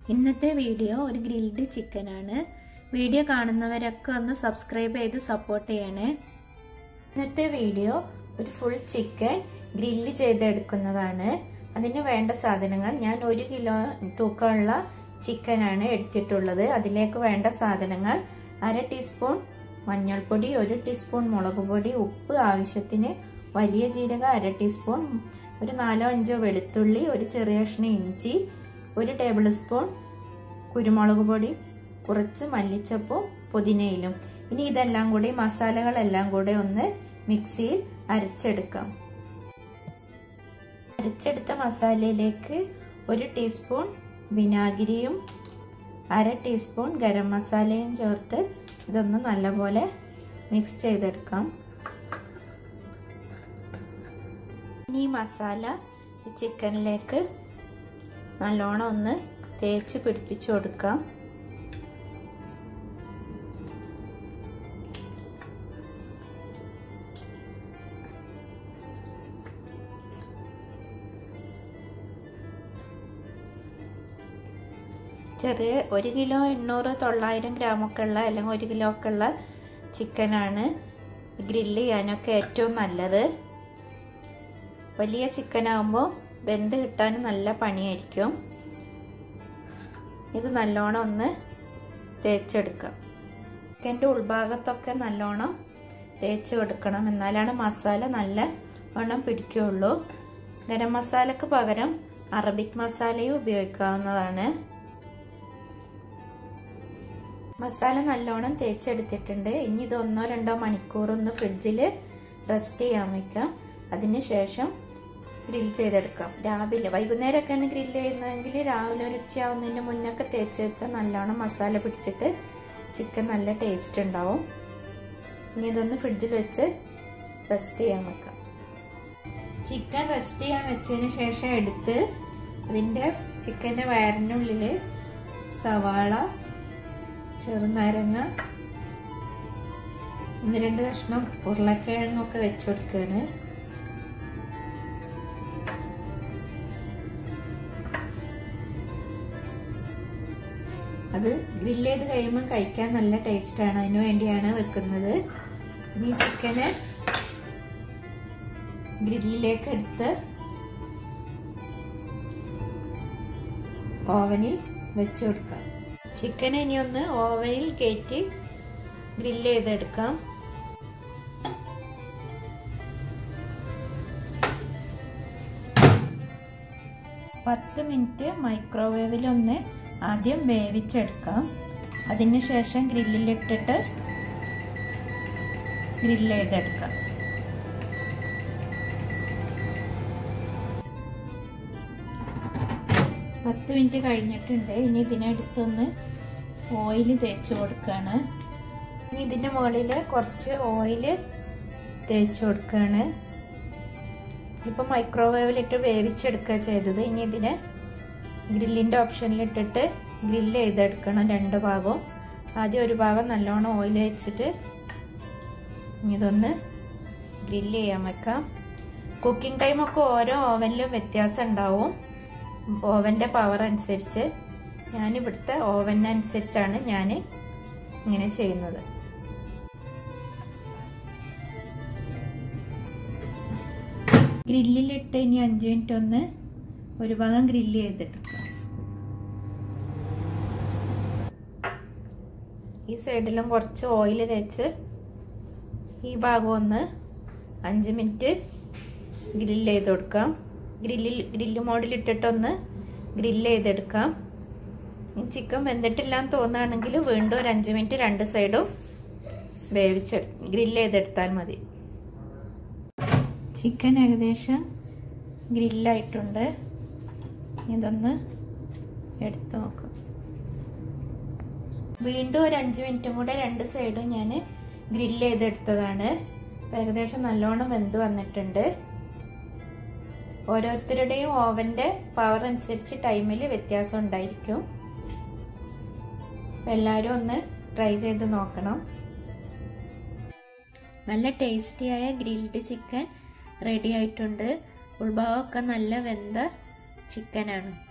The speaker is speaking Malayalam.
ഇന്നത്തെ വീഡിയോ ഒരു ഗ്രിൽഡ് ചിക്കനാണ് വീഡിയോ കാണുന്നവരൊക്കെ ഒന്ന് സബ്സ്ക്രൈബ് ചെയ്ത് സപ്പോർട്ട് ചെയ്യണേ ഇന്നത്തെ വീഡിയോ ഒരു ഫുൾ ചിക്കൻ ഗ്രില്ല് ചെയ്തെടുക്കുന്നതാണ് അതിന് വേണ്ട സാധനങ്ങൾ ഞാൻ ഒരു കിലോ തൂക്കമുള്ള ചിക്കനാണ് എടുത്തിട്ടുള്ളത് അതിലേക്ക് വേണ്ട സാധനങ്ങൾ അര ടീസ്പൂൺ മഞ്ഞൾപ്പൊടി ഒരു ടീസ്പൂൺ മുളക് പൊടി ഉപ്പ് ആവശ്യത്തിന് വലിയ ജീരക അര ടീസ്പൂൺ ഒരു നാലോ അഞ്ചോ വെളുത്തുള്ളി ഒരു ചെറിയ കഷ്ണം ഇഞ്ചി ഒരു ടേബിൾ സ്പൂൺ കുരുമുളക് പൊടി കുറച്ച് മല്ലിച്ചപ്പും പുതിനയിലും ഇനി ഇതെല്ലാം കൂടി മസാലകളെല്ലാം കൂടെ ഒന്ന് മിക്സിയിൽ അരച്ചെടുക്കാം അരച്ചെടുത്ത മസാലയിലേക്ക് ഒരു ടീസ്പൂൺ വിനാഗിരിയും അര ടീസ്പൂൺ ഗരം മസാലയും ചേർത്ത് ഇതൊന്ന് നല്ലപോലെ മിക്സ് ചെയ്തെടുക്കാം ഇനി ഈ മസാല ചിക്കനിലേക്ക് നല്ലോണം ഒന്ന് തേച്ച് പിടിപ്പിച്ചു കൊടുക്കാം ചെറിയ ഒരു കിലോ എണ്ണൂറ് തൊള്ളായിരം ഗ്രാമൊക്കെ ഉള്ള അല്ലെങ്കിൽ ഒരു കിലോ ഒക്കെ ഉള്ള ചിക്കനാണ് ഗ്രില്ല് ചെയ്യാനൊക്കെ ഏറ്റവും നല്ലത് വലിയ ചിക്കനാകുമ്പോൾ വെന്ത് കിട്ടാൻ നല്ല പണിയായിരിക്കും ഇത് നല്ലോണം ഒന്ന് തേച്ചെടുക്കാം ചിക്കൻ്റെ ഉൾഭാഗത്തൊക്കെ നല്ലോണം തേച്ച് കൊടുക്കണം എന്നാലാണ് മസാല നല്ല വണ്ണം പിടിക്കുകയുള്ളൂ ഗരം മസാലക്ക് പകരം അറബിക് മസാലയും ഉപയോഗിക്കാവുന്നതാണ് മസാല നല്ലോണം തേച്ചെടുത്തിട്ടുണ്ട് ഇനി ഇത് ഒന്നോ രണ്ടോ മണിക്കൂർ ഒന്ന് ഫ്രിഡ്ജിൽ റെസ്റ്റ് ചെയ്യാൻ വെക്കാം അതിനുശേഷം ഗ്രിൽ ചെയ്തെടുക്കാം രാവിലെ വൈകുന്നേരമൊക്കെയാണ് ഗ്രിൽ ചെയ്യുന്നതെങ്കിൽ രാവിലെ ഒരു ഉച്ചയാവുന്നതിന് മുന്നൊക്കെ തേച്ച് വെച്ചാൽ നല്ലോണം മസാല പിടിച്ചിട്ട് ചിക്കൻ നല്ല ടേസ്റ്റ് ഉണ്ടാവും ഇനി ഇതൊന്ന് ഫ്രിഡ്ജിൽ വെച്ച് റെസ്റ്റ് ചെയ്യാൻ വെക്കാം ചിക്കൻ റെസ്റ്റ് ചെയ്യാൻ വെച്ചതിന് ശേഷം എടുത്ത് അതിൻ്റെ ചിക്കൻ്റെ വയറിനുള്ളിൽ സവാള ചെറുനാരങ്ങ ഒന്ന് രണ്ട് കഷ്ണം ഉരുളക്കിഴങ്ങൊക്കെ വെച്ച് കൊടുക്കുകയാണ് അത് ഗ്രില്ല് ചെയ്ത് കഴിയുമ്പോൾ കഴിക്കാൻ നല്ല ടേസ്റ്റാണ് അതിനു വേണ്ടിയാണ് വെക്കുന്നത് ഇനി ചിക്കന് ഗ്രില്ലിലേക്ക് എടുത്ത് ഓവനിൽ വെച്ച് കൊടുക്കാം ചിക്കൻ ഇനി ഒന്ന് ഓവനിൽ കയറ്റി ഗ്രില്ല് ചെയ്തെടുക്കാം പത്ത് മിനിറ്റ് മൈക്രോവേവിൽ ഒന്ന് ആദ്യം വേവിച്ചെടുക്കാം അതിനുശേഷം ഗ്രില്ലിലിട്ടിട്ട് ഗ്രില്ല് ചെയ്തെടുക്കാം പത്ത് മിനിറ്റ് കഴിഞ്ഞിട്ടുണ്ട് ഇനി ഇതിനടുത്തൊന്ന് ഓയിൽ തേച്ച് കൊടുക്കുകയാണ് ഇനി ഇതിൻ്റെ മുകളിൽ കുറച്ച് ഓയിൽ തേച്ച് കൊടുക്കുകയാണ് ഇപ്പം മൈക്രോവേവിലിട്ട് വേവിച്ചെടുക്കുക ചെയ്തത് ഇനി ഇതിനെ ഗ്രില്ലിൻ്റെ ഓപ്ഷനിലിട്ടിട്ട് ഗ്രില്ല് ചെയ്തെടുക്കണം രണ്ട് ഭാഗവും ആദ്യം ഒരു ഭാഗം നല്ലോണം ഓയിൽ വെച്ചിട്ട് ഇതൊന്ന് ഗ്രില്ല് ചെയ്യാൻ വെക്കാം കുക്കിംഗ് ടൈമൊക്കെ ഓരോ ഓവനിലും വ്യത്യാസം ഉണ്ടാവും ഓവൻ്റെ പവർ അനുസരിച്ച് ഞാൻ ഇവിടുത്തെ ഓവനനുസരിച്ചാണ് ഞാൻ ഇങ്ങനെ ചെയ്യുന്നത് ഗ്രില്ലിലിട്ട് ഇനി അഞ്ച് മിനിറ്റ് ഒന്ന് ഒരു ഭാഗം ഗ്രില്ല് ചെയ്തിട്ടെടുക്കാം ഈ സൈഡിലും കുറച്ച് ഓയിൽ തേച്ച് ഈ ഭാഗം ഒന്ന് അഞ്ച് മിനിറ്റ് ഗ്രില്ല് ചെയ്ത് കൊടുക്കാം ഗ്രില്ലിൽ ഗ്രില്ല് മോഡിലിട്ടിട്ടൊന്ന് ഗ്രില്ല് ചെയ്തെടുക്കാം ഈ ചിക്കൻ വെന്തിട്ടില്ലാന്ന് തോന്നുകയാണെങ്കിൽ വീണ്ടും ഒരു അഞ്ച് മിനിറ്റ് രണ്ട് സൈഡും വേവിച്ച് ഗ്രില്ല് ചെയ്തെടുത്താൽ മതി ചിക്കൻ ഏകദേശം ഗ്രില്ലായിട്ടുണ്ട് ഇതൊന്ന് എടുത്തു നോക്കാം വീണ്ടും ഒരു അഞ്ച് മിനിറ്റും കൂടെ രണ്ട് സൈഡും ഞാൻ ഗ്രില്ല് ചെയ്തെടുത്തതാണ് ഏകദേശം നല്ലോണം വെന്ത് വന്നിട്ടുണ്ട് ഓരോരുത്തരുടെയും ഓവൻ്റെ പവർ അനുസരിച്ച് ടൈമിൽ വ്യത്യാസം ഉണ്ടായിരിക്കും എല്ലാവരും ഒന്ന് ട്രൈ ചെയ്ത് നോക്കണം നല്ല ടേസ്റ്റിയായ ഗ്രിൽഡ് ചിക്കൻ റെഡി ആയിട്ടുണ്ട് ഉൾഭാഗമൊക്കെ നല്ല വെന്ത ചിക്കനാണ്